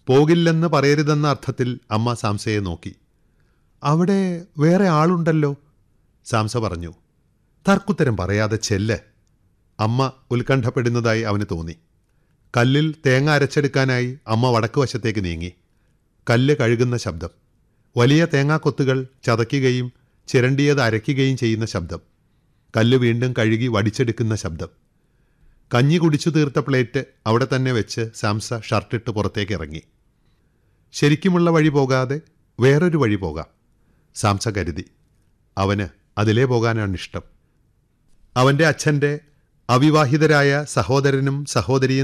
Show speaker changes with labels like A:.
A: പോകില്ലെന്ന് പറയരുതെന്ന അർത്ഥത്തിൽ അമ്മ സാംസയെ നോക്കി അവിടെ വേറെ ആളുണ്ടല്ലോ സാംസ പറഞ്ഞു തർക്കുത്തരം പറയാതെ ചെല്ല് അമ്മ ഉത്കണ്ഠപ്പെടുന്നതായി അവന് തോന്നി കല്ലിൽ തേങ്ങ അരച്ചെടുക്കാനായി അമ്മ വടക്ക് വശത്തേക്ക് നീങ്ങി കല്ല് കഴുകുന്ന ശബ്ദം വലിയ തേങ്ങാക്കൊത്തുകൾ ചതയ്ക്കുകയും ചിരണ്ടിയത് അരയ്ക്കുകയും ചെയ്യുന്ന ശബ്ദം കല്ല് വീണ്ടും കഴുകി വടിച്ചെടുക്കുന്ന ശബ്ദം കഞ്ഞി കുടിച്ചു തീർത്ത പ്ലേറ്റ് അവിടെ തന്നെ വെച്ച് സാംസ ഷർട്ടിട്ട് പുറത്തേക്ക് ഇറങ്ങി ശരിക്കുമുള്ള വഴി പോകാതെ വേറൊരു വഴി പോകാം സാംസ കരുതി അവന് അതിലേ പോകാനാണ് ഇഷ്ടം അവൻ്റെ അച്ഛൻ്റെ അവിവാഹിതരായ സഹോദരനും സഹോദരിയും